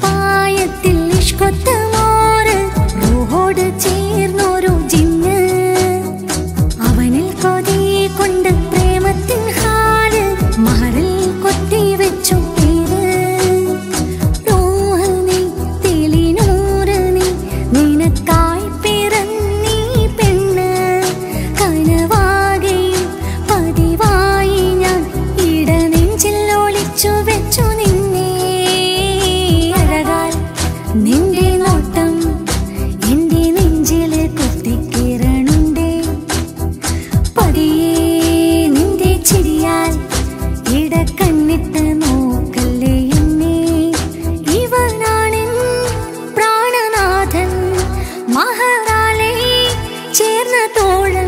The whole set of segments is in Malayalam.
കുപ്പായത്തിൽ ഇഷ്കൊത്ത മോറ് റൂഹോട് ചേർന്നൊരു ജിന്ന് അവനിൽ കൊതി കൊണ്ട് പ്രേമത്തിൻ ഹാല് മഹറിൽ കൊത്തി വെച്ചു പേര് റൂഹ് നീ തെളിനൂറ് നീ നിനക്കായി പിറന്നീ പെണ്ണ് കനവാകെയും പതിവായി ഞാൻ ഇടനെഞ്ചിൽ ഒളിച്ചു വെച്ചു നിന്നെ അഴകാൽ നിന്റെ നോട്ടം എന്റെ നെഞ്ചില് കുത്തിക്കിരണുണ്ടേ പതിയെ നിന്റെ ചിരിയാൽ ഇടക്കണ്ണിട്ട് നോക്കല്ലേ എന്നെ ഇവനാണിൻ പ്രാണനാഥൻ മഹാറാലെ ചേർന്ന തോഴൻ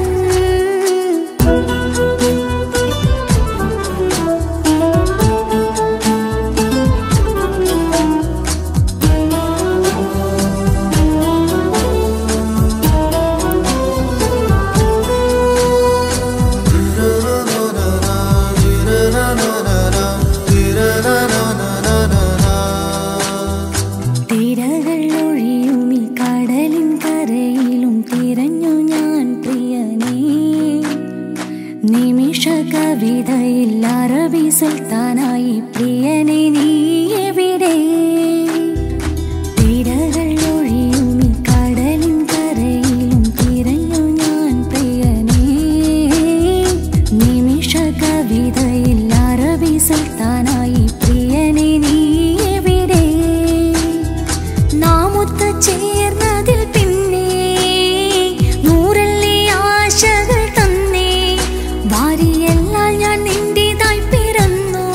തിരകൾ ഒഴിയും ഈ കടലിൻ കരയിലും തിരഞ്ഞു ഞാൻ പ്രിയനേ നിമിഷ കവിതയിൽ അറബി സുൽത്താനായി പ്രിയനെ നീ എവിടെ തിരകൾ ഒഴിയും ഈ കടലിൻ കരയിലും തിരഞ്ഞു ഞാൻ പ്രിയനേ നിമിഷ കവിതയിൽ അറബി സുൽത്താനായി പ്രിയനെ നീ എവിടെ നാമൊത്ത് ചേർന്നതിൽ പിന്നെ നൂറല്ലേ ആശകൾ തന്നേ വാരിയെല്ലാം ഞാൻ നിന്റേതായി പിറന്നു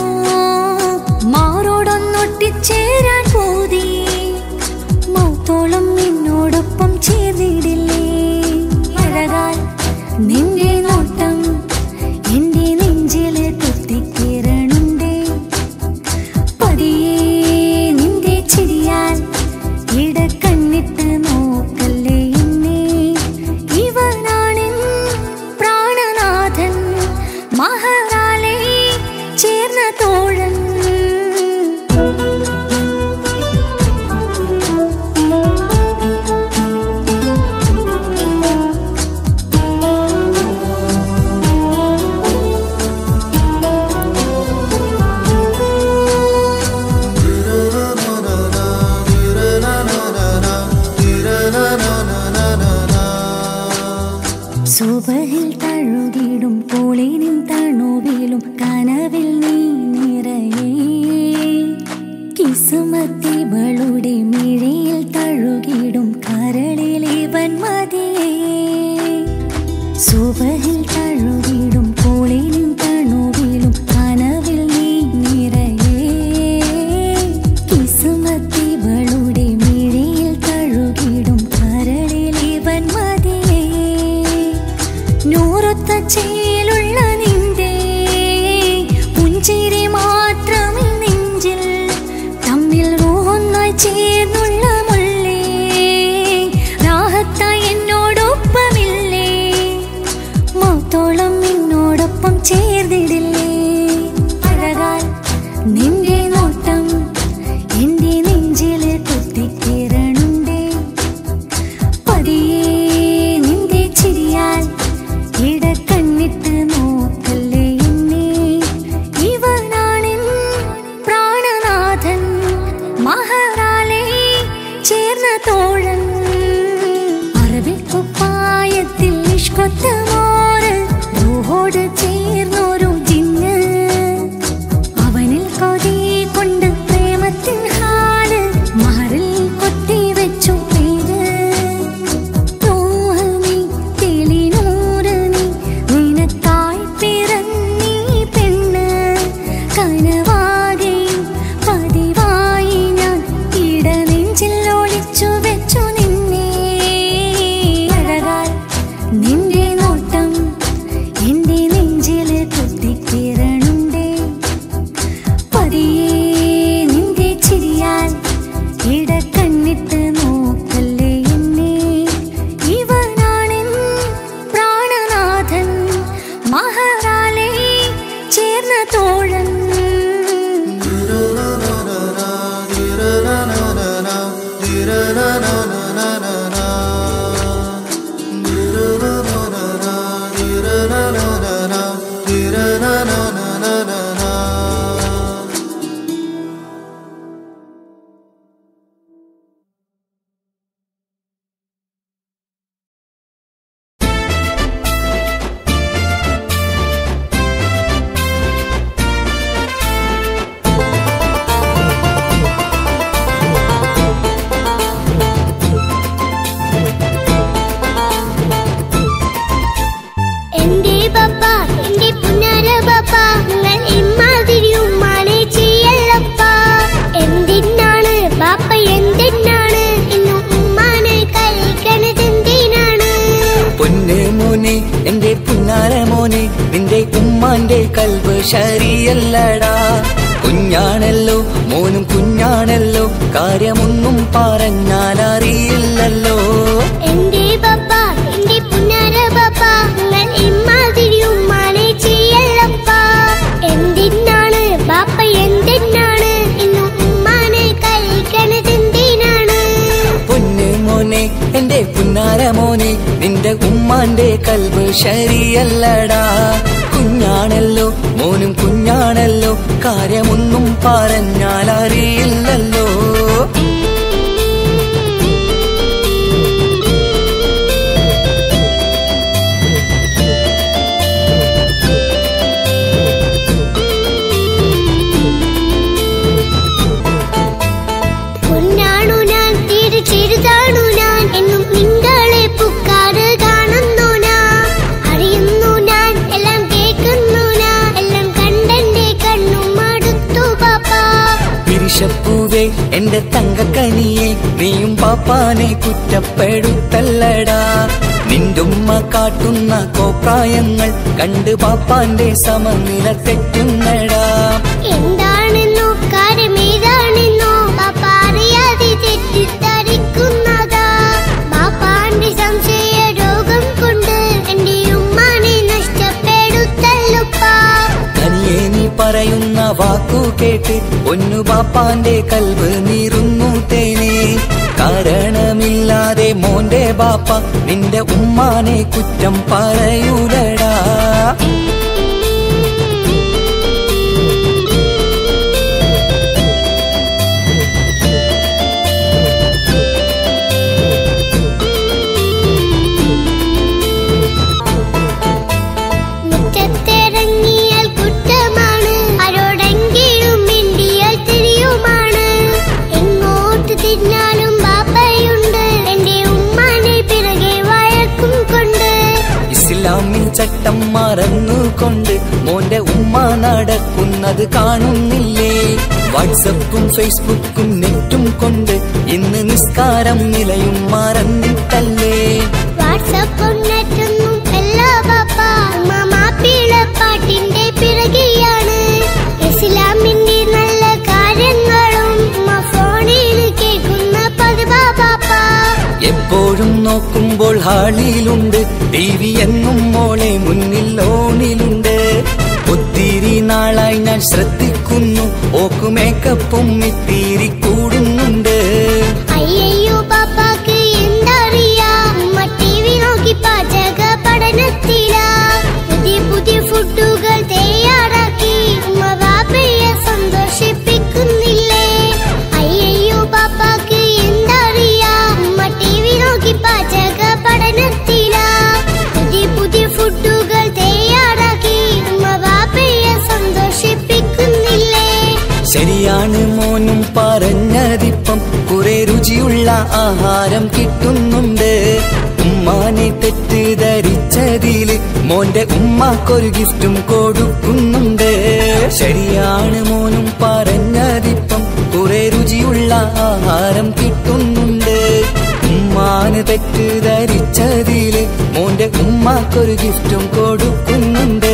മാറോടൊന്നൊട്ടിച്ചേരാൻ പോതി മൗത്തോളം നിന്നോടൊപ്പം ചേർന്നിടില്ലേ അഴകാൽ നിന്റെ നോട്ടം എന്റെ നെഞ്ചില് കുത്തിക്കിരണുണ്ടേ പതിയെ നിന്റെ ചിരിയാൽ ഇടക്കണ്ണിട്ട് നോക്കല്ലേ എന്നെ ഇവനാണിൻ പ്രാണനാഥൻ മഹാറാലെ ചേർന്ന തോഴൻ സുബഹിൽ തഴുകിടും പോളിനും തണുവിലും കനവിൽ നീ നിറയേ കിസുമത്തിവളുടെ മിഴിയിൽ തഴുകിടും കരളിൽ ഇവൻ മതിയേ സുബഹിൽ തഴുകിടും പോളിനും തണുവിലും കനവിൽ നീ നിറയേ കിസുമത്തിവളുടെ മിഴിയിൽ തഴുകിടും കരളിൽ ഇവൻ മതിയേ നൂറൊത്ത ചേലുള്ള നിന്റെ പുഞ്ചിരി മാത്രമേ നെഞ്ചിൽ തമ്മിൽ റൂഹൊന്നായി ചേർന്നുള്ള മുള്ളേ രാഹത്തായി എന്നോടൊപ്പമില്ലേ മൗത്തോളം എന്നോടൊപ്പം ചേർന്നിടില്ലേ അഴകാൽ നിന്റെ നോട്ടം എന്റെ നെഞ്ചില് കുത്തിക്കിരണുണ്ടേ പതിയെ നിന്റെ ചിരിയാൽ ഇടക്കണ്ണിട്ട് നോക്കല്ലേ എന്നെ ഇവനാണിൻ പ്രാണനാഥൻ മഹാറാലെ ചേർന്ന തോഴൻ അറബിക്കുപ്പായത്തിൽ ഇഷ്കൊത്ത മോറ് റൂഹോട് ചേർന്നൊരു ജിന്ന് അവനിൽ കൊതി കൊണ്ട് പ്രേമത്തിൻ ഹാല് മഹറിൽ കൊത്തി വെച്ചു പേര് റൂഹ് നീ തെളിനൂറ് നീ നിനക്കായി പിറന്നീ പെണ്ണ് കനവാകെയും പതിവായി ഞാൻ ഇടനെഞ്ചിൽ ഒളിച്ചു വെച്ചു നിന്നെ അഴകാൽ നിന്റെ നോട്ടം എന്റെ നെഞ്ചില് കുത്തിക്കിരണുണ്ടേ പതിയെ നിന്റെ ചിരിയാൽ ഇടക്കണ്ണിട്ട് നോക്കല്ലേ എന്നെ ഇവനാണിൻ പ്രാണനാഥൻ മഹാറാലെ ചേർന്ന തോഴൻ na na na എന്റെ പപ്പ എന്റെ പുന്നാര പപ്പ നിങ്ങൾ ഇമ്മാതിരി ഉമ്മാനെ ചെയ്യല്ലപ്പ എന്തിനാണ് പാപ്പ എന്തിനാണ് ഇന്ന് ഉമ്മാനെ കഴിക്കണതെന്തിനാണ് പൊന്ന് മോനെ എന്റെ പുന്നാര മോനെ നിന്റെ ഉമ്മാന്റെ കൽവ് ശരിയല്ലടാ കുഞ്ഞാണല്ലോ മോനും കുഞ്ഞാണല്ലോ കാര്യമൊന്നും പറഞ്ഞാൽ അറിയില്ലല്ലോ എന്റെ പപ്പ എന്റെ പുന്നാര പപ്പ നിങ്ങൾ ഇമ്മാതിരി ഉമ്മാനെ ചെയ്യല്ലപ്പ എന്തിനാണ് പാപ്പ എന്തിനാണ് ഇന്ന് ഉമ്മാനെ കഴിക്കണതെന്തിനാണ് പൊന്ന് മോനെ എന്റെ പുന്നാര മോനെ നിന്റെ ഉമ്മാന്റെ കൽവ് ശരിയല്ലടാ കുഞ്ഞാണല്ലോ മോനും കുഞ്ഞാണല്ലോ കാര്യമൊന്നും പറഞ്ഞാൽ അറിയില്ലല്ലോ പൊന്നാണു ഞാൻ തീരെ ചെറുതാണു ഞാൻ എന്നും നിങ്ങളെ പുക്കാറ് കാണുന്നു ഞാൻ അറിയുന്നു ഞാൻ എല്ലാം കേൾക്കുന്നു ഞാൻ എല്ലാം കണ്ടെന്റെ കണ്ണും മടുത്തു പാപ്പ പിരിശപ്പൂവേ എന്റെ തങ്കക്കനിയെ നീയും പാപ്പാനെ കുറ്റപ്പെടുത്തല്ലടാ നിന്റുമ്മ കാട്ടുന്ന കോപ്രായങ്ങൾ കണ്ട് പാപ്പാന്റെ സമനില തെറ്റുന്നടാ എന്താണെന്നോ കാര്യമേതാണെന്നോ പാപ്പ അറിയാതെ തെറ്റിദ്ധരിക്കുന്നതാ പാപ്പാന്റെ സംശയ രോഗം കൊണ്ട് എന്റെ ഉമ്മാനെ നഷ്ടപ്പെടുത്തല്ലുപ്പാ കനിയെ നീ പറയുന്ന വാക്കു കേട്ട് ഒന്നു പാപ്പാന്റെ കൽവ് നീറുന്നു തേനെ കാരണമില്ലാതെ മോന്റെ ബാപ്പ നിന്റെ ഉമ്മാനെ കുറ്റം പറയൂലടാ മുറ്റത്തിറങ്ങിയാൽ കുറ്റമാണ് ആരോടെങ്കിലും മിണ്ടിയാൽ തിരിയുമാണ് എങ്ങോട്ട് തിരിഞ്ഞാലും ബാപ്പയുണ്ട് എന്റെ ഉമ്മാനെ പിറകെ വഴക്കും കൊണ്ട് ഇസ്ലാമിൽ ചട്ടം മറന്നുകൊണ്ട് മോന്റെ ഉമ്മ നടക്കുന്നത് കാണുന്നില്ലേ വാട്സപ്പും ഫേസ്ബുക്കും നെറ്റും കൊണ്ട് ഇന്ന് നിസ്കാരം നിലയും മറന്നിട്ടല്ലേ വാട്സപ്പും നെറ്റൊന്നും എല്ലാ ബാപ്പ ഉമ്മ മാപ്പിള പാട്ടിന്റെ പിറകെയാണ് ഇസ്ലാമിന്റെ നല്ല കാര്യങ്ങളും ഉമ്മ ഫോണിൽ കേൾക്കുന്ന പതിവാ ബാപ്പ എപ്പോഴും നോക്കുമ്പോൾ ഹാളിയിലുണ്ട് ടി വി എന്നും മോളെ മുന്നിൽ ഓണിലുണ്ട് ഒത്തിരി നാളായി ഞാൻ ശ്രദ്ധിക്കുന്നു ഓക്കു മേക്കപ്പും ഇത്തിരി കൂടുന്നുണ്ട് അയ്യയ്യോ പാപ്പാക്ക് എന്തറിയാ ഉമ്മ ടി വി നോക്കി പാചക പഠനത്തിലാ പുതിയ പുതിയ ഫുഡുകൾ തയ്യാറാക്കി ഉമ്മ ബാപ്പയെ സന്തോഷിപ്പിക്കുന്നില്ലേ അയ്യയ്യോ പാപ്പാക്ക് എന്തറിയാ ഉമ്മ ടി വി നോക്കി പാചക പഠനത്തിലാ പുതിയ പുതിയ ഫുഡുകൾ തയ്യാറാക്കി ഉമ്മ ബാപ്പയെ സന്തോഷിപ്പിക്കുന്നില്ലേ ശരിയാണ് മോനും പറഞ്ഞതിപ്പം കുറെ രുചിയുള്ള ആഹാരം കിട്ടുന്നുണ്ട് ഉമ്മാനെ തെറ്റിദ്ധരിച്ചതില് മോന്റെ ഉമ്മാക്കൊരു ഗിഫ്റ്റും കൊടുക്കുന്നുണ്ട് ശരിയാണ് മോനും പറഞ്ഞതിപ്പം കുറെ രുചിയുള്ള ആഹാരം കിട്ടുന്നുണ്ട് ഉമ്മാന് തെറ്റിദ്ധരിച്ചതില് മോന്റെ ഉമ്മാക്കൊരു ഗിഫ്റ്റും കൊടുക്കുന്നുണ്ട്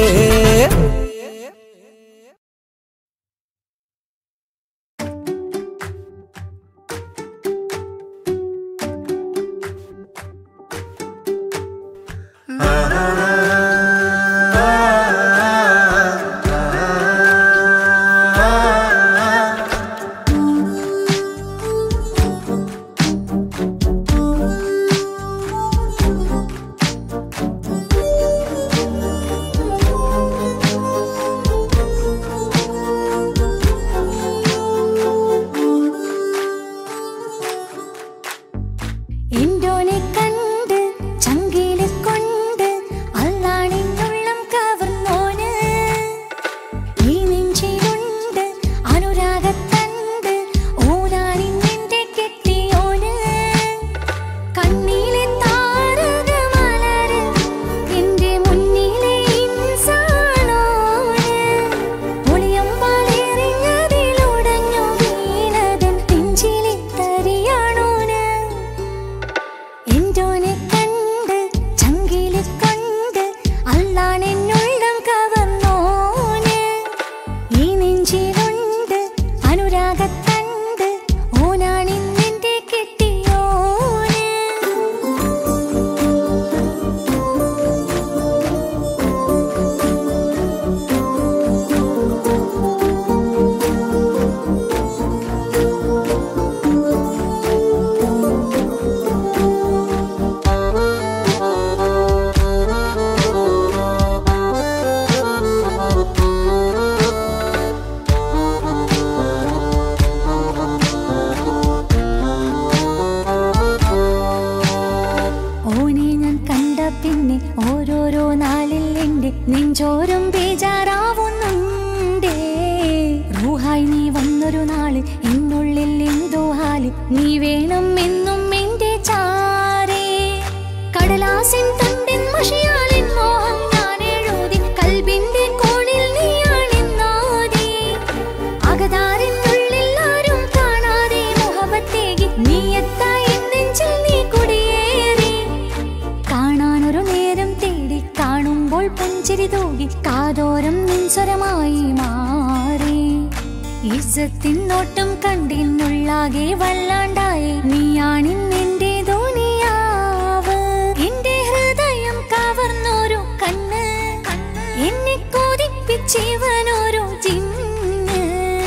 നെഞ്ചോരം ബേജാറാവുന്നുണ്ടേ റൂഹായി നീ വന്നൊരു നാള് എന്നുള്ളിൽ എന്തോ ഹാല് നീ വേണം എന്നും എന്റെ ചാരേ കടലാസിൻ തണ്ടിൻ മഷിയാലിൻ മോഹം ഞാൻ എഴുതി കൽബിന്റെ കോണിൽ നീയാണെന്നാദി അകതാരിനുള്ളിൽ ആരും കാണാതെ മുഹബത്തേകി നീ എത്തായി നെഞ്ചിൽ നീ കുടിയേറി കാണാനൊരു നേരം തേടി കാണുമ്പോൾ പുഞ്ചിരി തൂകി കാതോരം നിൻസ്വരമായി മാറി ഇസത്തിൻ നോട്ടം കണ്ടിന്നുള്ളാകെ വല്ലാണ്ടായി നീയാണിന്നെന്റെ ധോനിയാവ് എന്റെ ഹൃദയം കവർന്നൊരു കണ്ണ് എന്നെ കൊതിപ്പിച്ചിവനൊരു ജിന്ന്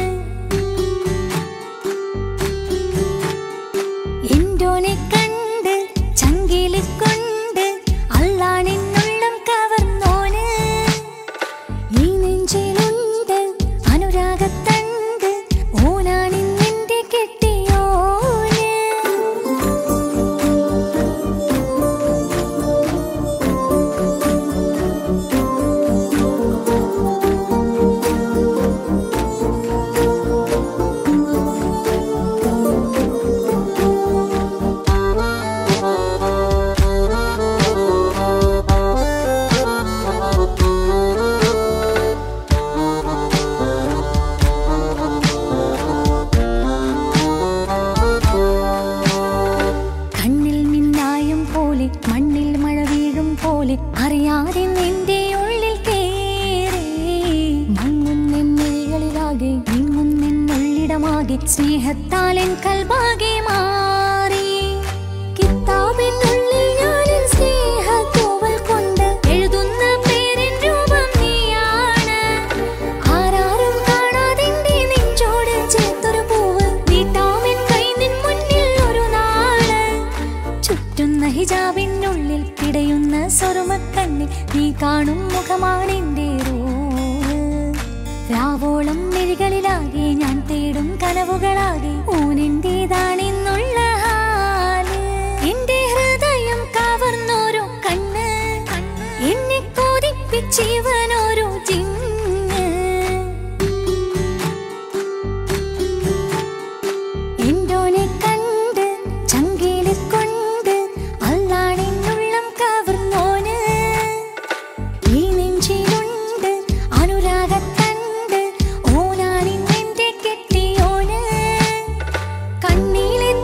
എന്തോനെ കണ്ട് ചങ്കില് കൊണ്ട് അല്ലാണെന്നുള്ളം കവർന്നോന് ഈ നെഞ്ചിലുണ്ട് അനുരാഗത്തണ്ട് ഓനാണിന്നെന്റെ കെട്ടിയോന് കണ്ണിൽ മിന്നായം പോലെ മണ്ണിൽ മഴ വീഴും പോലെ അറിയാതെ നിന്റെ ഉള്ളിൽ കേറി മങ്ങുന്നെന്നുള്ളിലാകെ നീങ്ങുന്നെന്നുള്ളിടമാകെ സ്നേഹത്താൽ എൻ കൽബാകെ മാറി കിതാബിനുള്ളിൽ ഞാനിൻ സ്നേഹത്തൂവൽ കൊണ്ട് എഴുതുന്ന പേരിൻ രൂപം നീയാണ് ആരാരും കാണാതെന്റെ നെഞ്ചോട് ചേർത്തൊരു പൂവ് നീട്ടാമെൻ കൈ നിൻ മുന്നിൽ ഒരു നാള് ചുറ്റുന്ന ഹിജാബിനുള്ളിൽ കിടയുന്ന സ്വറുമക്കണ്ണിൽ നീ കാണും മുഖമാണെന്റെ റൂഹ് രാവോളം മിഴികളിലാകെ ഞാൻ തേടും കനവുകളാകെ ഊനിന്റേതാണെന്നുള്ള ഹാല് എന്റെ ഹൃദയം കവർന്നോരോ കണ്ണ് എന്നെ കൊതിപ്പിച്ചിവനോരോ ജിന്ന് എന്തോനെ കണ്ട് ചങ്കില് കൊണ്ട് അല്ലാണെന്നുള്ളം കവർന്നോന് ഈ നെഞ്ചിലുണ്ട് അനുരാഗത്തണ്ട് ഓനാണിന്നെന്റെ കെട്ടിയോന് കണ്ണിലെ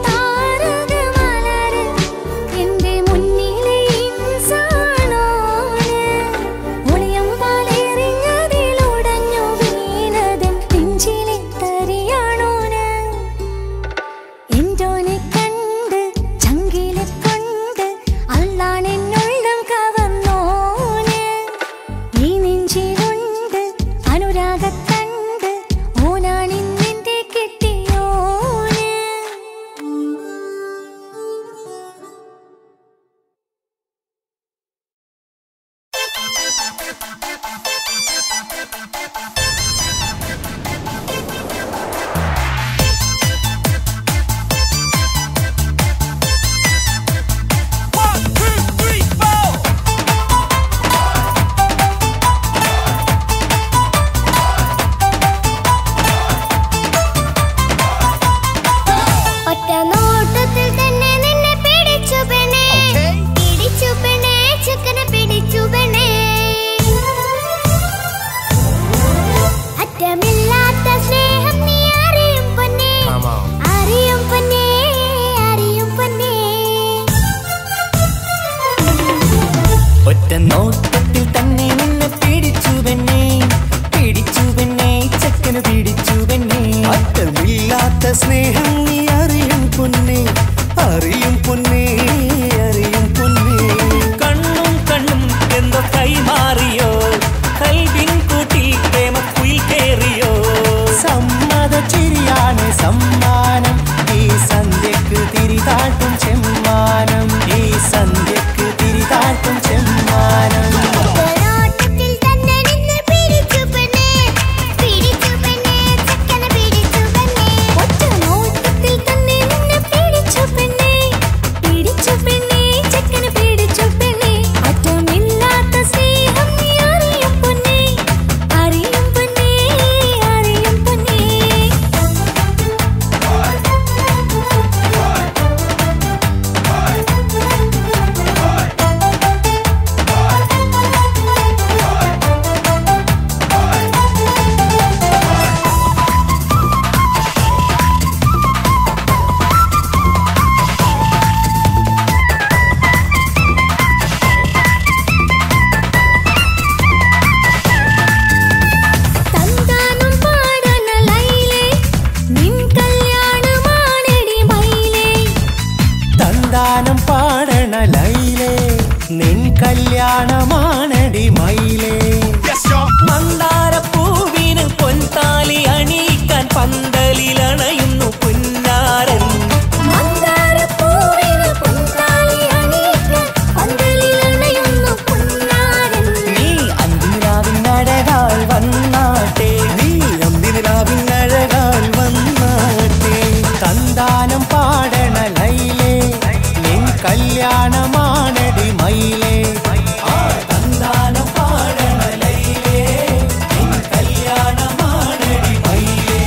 കല്യാണമാണടി മയിലേ മന്ദാരപ്പൂവിന് പൊൻതാലി അണിയിക്കാൻ പന്തലിലണയുന്നു പുന്നാരൻ മന്ദാരപ്പൂവിന് പൊൻതാലി അണിയിക്കാൻ പന്തലിലണയുന്നു പുന്നാരൻ. നീ അന്തിരാവിനഴകാൽ വന്നാട്ടെ നീ അന്തിനിലാവിനഴകാൽ വന്നാട്ടെ തന്താനം പാടണ ലൈലേ നിൻ കല്യാണമാണടി മയിലേ ആ തന്താനം പാടണ ലൈലേ നിൻ കല്യാണമാണടി മയിലേ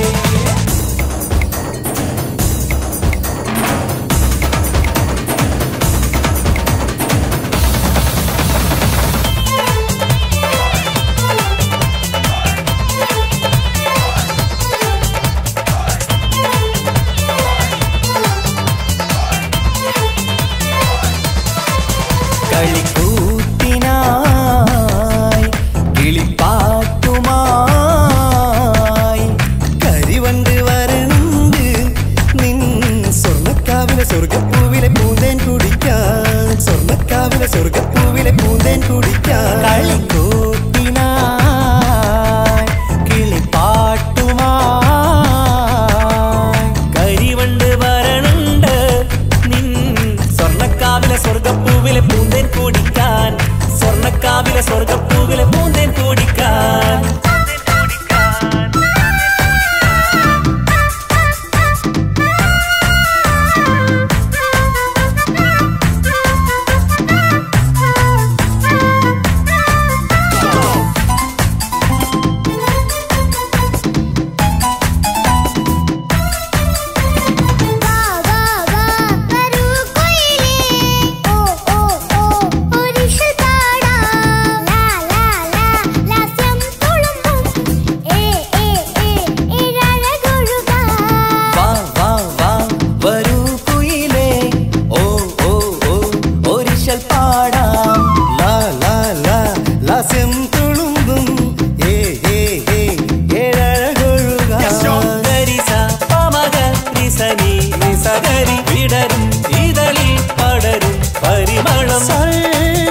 കളിക്കൂത്തിനായി കിളിപ്പാട്ടുമായി കരിവണ്ട് വരണ്ട് നിൻ സ്വർണ്ണക്കാവിലെ സ്വർഗപ്പൂവിലെ പൂന്തേൻ കുടിക്കാൻ സ്വർണ്ണക്കാവിലെ സ്വർഗപ്പൂവിലെ പൂന്തേൻ കുടിക്കാൻ കളിക്കൂത്തിനായി കിളിപ്പാട്ടുമായി കരിവണ്ട് വരണുണ്ട് നിൻ സ്വർണ്ണക്കാവിലെ സ്വർഗപ്പൂവിലെ പൂന്തേൻ കുടിക്കാൻ സ്വർണ്ണക്കാവിലെ സ്വർഗപ്പൂവിലെ പൂന്തേൻ കുടിക്കാൻ വാ വാ വാ വരൂ കുയിലേ ഓ ഓ ഓ ഒരിഷൽ പാടാം ലാ ലാ ലാ ലാസ്യം തുളുമ്പും ഏ ഏ ഏ ഇഴഴകൊഴുകാം വാ വാ വാ വരൂ കുയിലേ ഓ ഓ ഓ ഒരിശൽ പാടാം ലാ ലാ ലാ ലാസ്യം തുളുമ്പും ഏ ഏ ഏ ഏഴഴകൊഴുകാൻ ഗരിസ പമഗ നിസനി നിസഗരി വിടരും ഇതളിൽ പടരും പരിമളം സൽ